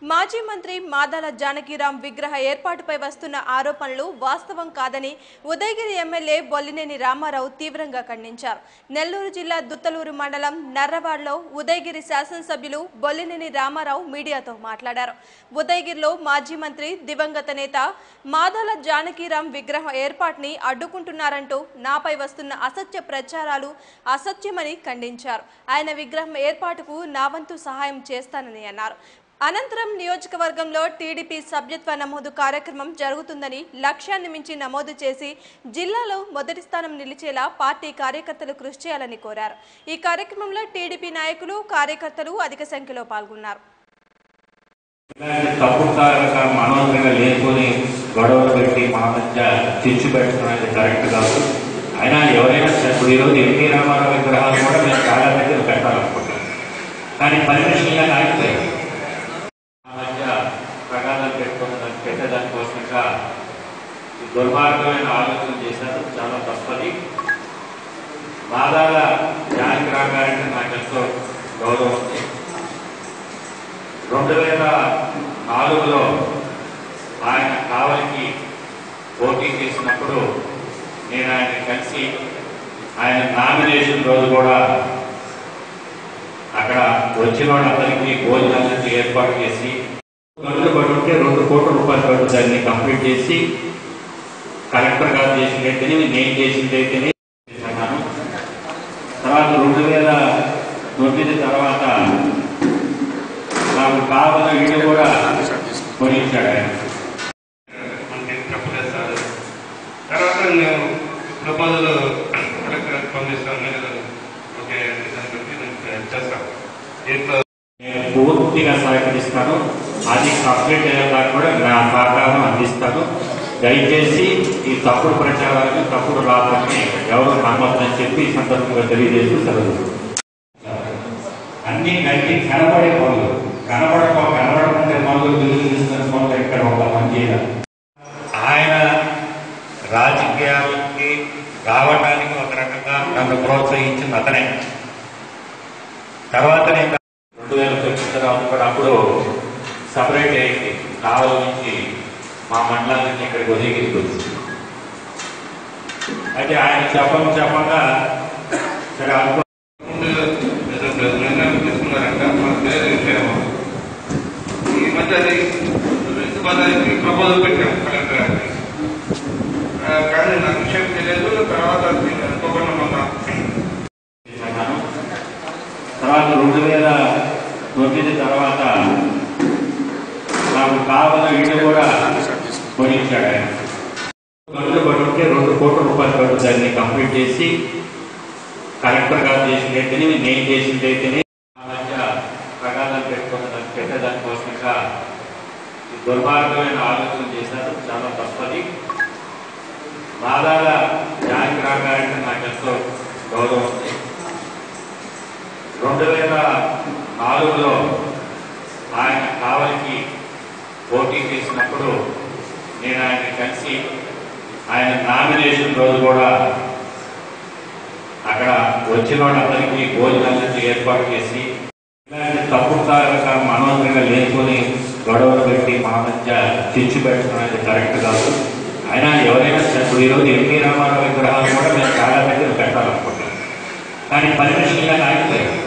మాజీ మంత్రి మాదాల జానకిరాం విగ్రహ ఏర్పాటుపై వస్తున్న ఆరోపణలు వాస్తవం కాదని ఉదయగిరి ఎమ్మెల్యే బొల్లినేని రామారావు తీవ్రంగా ఖండించారు నెల్లూరు జిల్లా దుత్తలూరు మండలం నర్రవాడలో ఉదయగిరి శాసనసభ్యులు బొల్లినేని రామారావు మీడియాతో మాట్లాడారు ఉదయగిరిలో మాజీ మంత్రి దివంగత నేత మాదాల జానకిరాం విగ్రహ ఏర్పాటుని అడ్డుకుంటున్నారంటూ నాపై వస్తున్న అసత్య ప్రచారాలు అసత్యమని ఖండించారు ఆయన విగ్రహం ఏర్పాటుకు నా వంతు సహాయం చేస్తానని అన్నారు అనంతరం నియోజకవర్గంలో టీడీపీ సభ్యత్వ నమోదు కార్యక్రమం జరుగుతుందని లక్ష్యాన్ని మించి నమోదు చేసి జిల్లాలో మొదటి స్థానం నిలిచేలా పార్టీ కార్యకర్తలు కృషి చేయాలని కోరారు ఈ కార్యక్రమంలో టీడీపీ నాయకులు కార్యకర్తలు అధిక సంఖ్యలో పాల్గొన్నారు ఇలాంటి తప్పుడు కారక మనోహరంగా లేకొని గొడవలు పెట్టి మా మధ్య చిచ్చు పెట్టుకునేది కరెక్ట్ కాదు అయినా ఎవరైనా సరే ఇప్పుడు ఈరోజు ఎన్టీ రామారావు విగ్రహాలు కూడా మేము చాలా దగ్గర పెట్టాలనుకుంటాం కానీ పర్మిషన్గా ఆగిపోయాయి మా మధ్య ప్రగాదాలు పెట్టుకున్న దాన్ని పెట్టేదానికోసంగా ఈ దుర్మార్గమైన ఆలోచన చేశారు చాలా తప్పది మాదాల జానకి రాగారంటే నాకు ఎంతో గౌరవం ఉంది రెండు వేల నాలుగులో ఆయన కావలికి పోటీ చేసినప్పుడు నేను ఆయన కలిసి ఆయన నామినేషన్ రోజు కూడా అక్కడ వచ్చిన వాళ్ళందరికీ భోజనాలకి ఏర్పాటు చేసి గడులు పడుంటే రెండు కోట్ల రూపాయల ఖర్చు దాన్ని కంప్లీట్ చేసి కలెక్టర్ గారు చేసినట్టయితేనే నేను చేసినట్టయితేనే చేశాను తర్వాత రెండు వేల తొమ్మిది తర్వాత నాకు కావాలని ఇల్లు కూడా కొనిచ్చాడు ఆయన మనకి చెప్పలేదు సార్ తర్వాత నేను ప్రపోజల్ కలెక్టర్ పంపిస్తాను మీరు ఓకే దాన్ని బట్టి నేను చేస్తాను దీంట్లో నేను పూర్తిగా సహకరిస్తాను అది కంప్లీట్ అయ్యేదాకా కూడా నా సహకారం అందిస్తాను దయచేసి ఈ తప్పుడు ప్రచారాన్ని తప్పుడు లాభాన్ని ఎవరు నమ్మొద్దని చెప్పి ఈ సందర్భంగా తెలియజేస్తూ సెలవు అన్ని గట్టి కనబడే పనులు కనబడక కనబడకుంటే పనులు తెలియజేస్తున్న పనులు ఇక్కడ ఒక మంచి ఆయన రాజకీయాలకి రావడానికి ఒక రకంగా నన్ను ప్రోత్సహించింది అతనే తర్వాత నేను రెండు వేల తొమ్మిది తర్వాత కూడా అప్పుడు సపరేట్ అయింది కావలి నుంచి మా మండలం నుంచి ఇక్కడికి ఉదయగిరికి వచ్చింది అయితే ఆయన చెప్పం చెప్పగా సరే అనుకో ముందు ఏదో నిర్ణయం తీసుకున్నారంట మన పేరు ఇచ్చాము ఈ మధ్య అది రెండు పదానికి ప్రపోజల్ పెట్టాము కలెక్టర్ గారికి ఆ, కానీ నాకు విషయం తెలియదు తర్వాత అది అనుకోకుండా మొన్న చేశాను. తర్వాత రెండు వేల తొమ్మిది తర్వాత నాకు కావాలని ఇల్లు కూడా కొనిచ్చాడు ఆయన గడులు పడుంటే రెండు కోట్ల రూపాయల ఖర్చు దాన్ని కంప్లీట్ చేసి కలెక్టర్ గారు చేసినట్టయితేనే నేను చేసినట్టయితేనే మా మధ్య ప్రగాదాలు పెట్టుకున్న దాన్ని పెట్టేదానికోసంగా ఈ దుర్మార్గమైన ఆలోచన చేశారు చాలా తప్పది మాదాల జానకి రాగారంటే నాకు ఎంతో గౌరవం ఉంది రెండు వేల నాలుగులో ఆయన కావలికి పోటీ చేసినప్పుడు నేను ఆయన కలిసి ఆయన నామినేషన్ రోజు కూడా అక్కడ వచ్చిన వాళ్ళందరికీ భోజనాలకి ఏర్పాటు చేసి ఇలాంటి తప్పుడు కారక మనోహరంగా లేకొని గొడవలు పెట్టి మా మధ్య చిచ్చు పెట్టుకునేది కరెక్ట్ కాదు అయినా ఎవరైనా సరే ఇప్పుడు ఈరోజు ఎన్టీ రామారావు విగ్రహాలు కూడా మేము చాలా దగ్గర పెట్టాలనుకుంటాం కానీ పర్మిషన్గా ఆగిపోయాయి